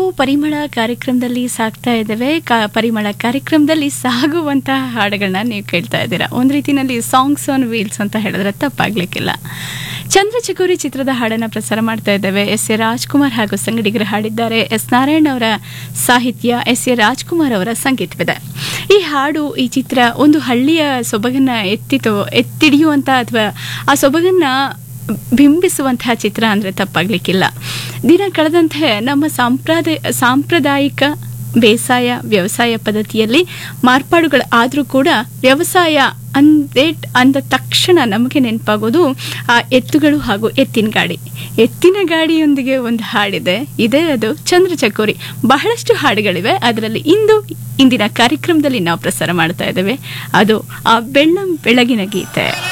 ಪರಿಮಳ ಕಾರ್ಯಕ್ರಮದಲ್ಲಿ ಸಾಗ್ತಾ ಇದ್ದೇವೆ ಕಾ ಪರಿಮಳ ಕಾರ್ಯಕ್ರಮದಲ್ಲಿ ಸಾಗುವಂತಹ ಹಾಡುಗಳನ್ನ ನೀವು ಕೇಳ್ತಾ ಇದ್ದೀರಾ ಒಂದು ರೀತಿಯಲ್ಲಿ ಸಾಂಗ್ಸ್ ಆನ್ ವೀಲ್ಸ್ ಅಂತ ಹೇಳಿದ್ರೆ ತಪ್ಪಾಗ್ಲಿಕ್ಕಿಲ್ಲ ಚಂದ್ರಚಕೋರಿ ಚಿತ್ರದ ಹಾಡನ್ನು ಪ್ರಸಾರ ಮಾಡ್ತಾ ಇದ್ದೇವೆ ಎಸ್ ಎ ರಾಜ್ಕುಮಾರ್ ಹಾಗೂ ಸಂಗಡಿಗರು ಹಾಡಿದ್ದಾರೆ ಎಸ್ ನಾರಾಯಣ್ ಅವರ ಸಾಹಿತ್ಯ ಎಸ್ ಎ ರಾಜ್ಕುಮಾರ್ ಅವರ ಸಂಗೀತವಿದೆ ಈ ಹಾಡು ಈ ಚಿತ್ರ ಒಂದು ಹಳ್ಳಿಯ ಸೊಬಗನ್ನ ಎತ್ತಿತು ಎತ್ತಿಡಿಯುವಂತ ಅಥವಾ ಆ ಸೊಬಗನ್ನ ಬಿಂಬಿಸುವಂತಹ ಚಿತ್ರ ಅಂದರೆ ತಪ್ಪಾಗ್ಲಿಕ್ಕಿಲ್ಲ ದಿನ ಕಳೆದಂತೆ ನಮ್ಮ ಸಾಂಪ್ರದಾಯ ಸಾಂಪ್ರದಾಯಿಕ ಬೇಸಾಯ ವ್ಯವಸಾಯ ಪದ್ಧತಿಯಲ್ಲಿ ಮಾರ್ಪಾಡುಗಳು ಆದರೂ ಕೂಡ ವ್ಯವಸಾಯ ಅಂದೇ ಅಂದ ತಕ್ಷಣ ನಮಗೆ ನೆನಪಾಗೋದು ಆ ಎತ್ತುಗಳು ಹಾಗೂ ಎತ್ತಿನ ಗಾಡಿ ಎತ್ತಿನ ಗಾಡಿಯೊಂದಿಗೆ ಒಂದು ಹಾಡಿದೆ ಇದೇ ಅದು ಚಂದ್ರಚಕೋರಿ ಬಹಳಷ್ಟು ಹಾಡುಗಳಿವೆ ಅದರಲ್ಲಿ ಇಂದು ಇಂದಿನ ಕಾರ್ಯಕ್ರಮದಲ್ಲಿ ನಾವು ಪ್ರಸಾರ ಮಾಡ್ತಾ ಇದ್ದೇವೆ ಅದು ಆ ಬೆಳ್ಳಂ ಬೆಳಗಿನ ಗೀತೆ